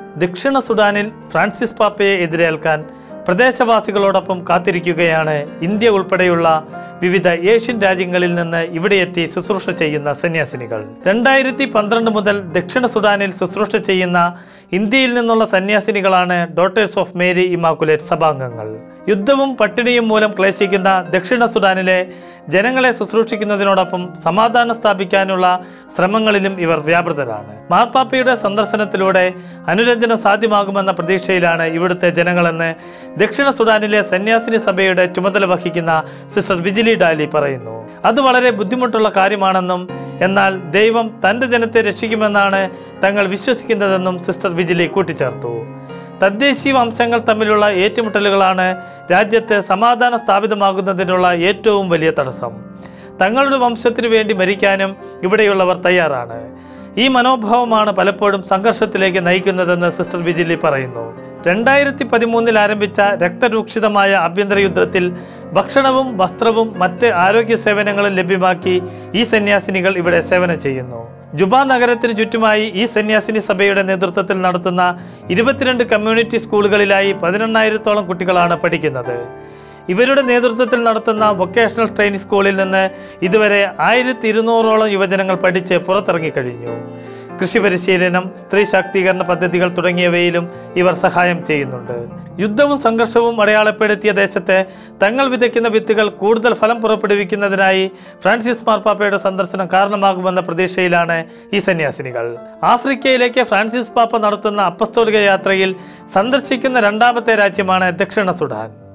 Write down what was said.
ദക്ഷിണ സുഡാനിൽ ഫ്രാൻസിസ് പാപ്പയെ എതിരേൽക്കാൻ പ്രദേശവാസികളോടൊപ്പം കാത്തിരിക്കുകയാണ് ഇന്ത്യ ഉൾപ്പെടെയുള്ള വിവിധ ഏഷ്യൻ രാജ്യങ്ങളിൽ നിന്ന് ഇവിടെയെത്തി ശുശ്രൂഷ ചെയ്യുന്ന സന്യാസിനികൾ രണ്ടായിരത്തി പന്ത്രണ്ട് മുതൽ ദക്ഷിണ സുഡാനിൽ ശുശ്രൂഷ ചെയ്യുന്ന ഇന്ത്യയിൽ നിന്നുള്ള സന്യാസിനികളാണ് ഡോട്ടേഴ്സ് ഓഫ് മേരി ഇമാക്കുലേറ്റ് സഭാംഗങ്ങൾ യുദ്ധവും പട്ടിണിയും മൂലം ക്ലേശിക്കുന്ന ദക്ഷിണ സുഡാനിലെ ജനങ്ങളെ ശുശ്രൂഷിക്കുന്നതിനോടൊപ്പം സമാധാനം സ്ഥാപിക്കാനുള്ള ശ്രമങ്ങളിലും ഇവർ വ്യാപൃതരാണ് മാർപ്പാപ്പയുടെ സന്ദർശനത്തിലൂടെ അനുരഞ്ജനം സാധ്യമാകുമെന്ന പ്രതീക്ഷയിലാണ് ഇവിടുത്തെ ജനങ്ങളെന്ന് ദക്ഷിണ സുഡാനിലെ സന്യാസിനി സഭയുടെ ചുമതല വഹിക്കുന്ന സിസ്റ്റർ വിജിലി ഡാലി പറയുന്നു അത് വളരെ ബുദ്ധിമുട്ടുള്ള കാര്യമാണെന്നും എന്നാൽ ദൈവം തൻ്റെ ജനത്തെ രക്ഷിക്കുമെന്നാണ് തങ്ങൾ വിശ്വസിക്കുന്നതെന്നും സിസ്റ്റർ വിജിലി കൂട്ടിച്ചേർത്തു തദ്ദേശീയ വംശങ്ങൾ തമ്മിലുള്ള ഏറ്റുമുട്ടലുകളാണ് രാജ്യത്ത് സമാധാനം സ്ഥാപിതമാകുന്നതിനുള്ള ഏറ്റവും വലിയ തടസ്സം തങ്ങളുടെ വംശത്തിനു വേണ്ടി മരിക്കാനും ഇവിടെയുള്ളവർ തയ്യാറാണ് ഈ മനോഭാവമാണ് പലപ്പോഴും സംഘർഷത്തിലേക്ക് നയിക്കുന്നതെന്ന് സിസ്റ്റർ വിജിലി പറയുന്നു രണ്ടായിരത്തി പതിമൂന്നിൽ ആരംഭിച്ച രക്തരൂക്ഷിതമായ ആഭ്യന്തര യുദ്ധത്തിൽ ഭക്ഷണവും വസ്ത്രവും മറ്റ് ആരോഗ്യ സേവനങ്ങളും ലഭ്യമാക്കി ഈ സന്യാസിനികൾ ഇവിടെ സേവനം ചെയ്യുന്നു ജുബ നഗരത്തിന് ചുറ്റുമായി ഈ സന്യാസിനി സഭയുടെ നേതൃത്വത്തിൽ നടത്തുന്ന ഇരുപത്തിരണ്ട് കമ്മ്യൂണിറ്റി സ്കൂളുകളിലായി പതിനെണ്ണായിരത്തോളം കുട്ടികളാണ് പഠിക്കുന്നത് ഇവരുടെ നേതൃത്വത്തിൽ നടത്തുന്ന വൊക്കേഷണൽ ട്രെയിനിങ് സ്കൂളിൽ നിന്ന് ഇതുവരെ ആയിരത്തി ഇരുന്നൂറോളം യുവജനങ്ങൾ പഠിച്ച് പുറത്തിറങ്ങിക്കഴിഞ്ഞു കൃഷി പരിശീലനം സ്ത്രീ ശാക്തീകരണ പദ്ധതികൾ തുടങ്ങിയവയിലും ഇവർ സഹായം ചെയ്യുന്നുണ്ട് യുദ്ധവും സംഘർഷവും അടയാളപ്പെടുത്തിയ ദേശത്തെ തങ്ങൾ വിതയ്ക്കുന്ന വിത്തുകൾ കൂടുതൽ ഫലം പുറപ്പെടുവിക്കുന്നതിനായി ഫ്രാൻസിസ് മാർപ്പാപ്പയുടെ സന്ദർശനം കാരണമാകുമെന്ന പ്രതീക്ഷയിലാണ് ഈ സന്യാസിനികൾ ആഫ്രിക്കയിലേക്ക് ഫ്രാൻസിസ് പാപ്പ നടത്തുന്ന അപ്പസ്തോലിക യാത്രയിൽ സന്ദർശിക്കുന്ന രണ്ടാമത്തെ രാജ്യമാണ് ദക്ഷിണ സുഡാൻ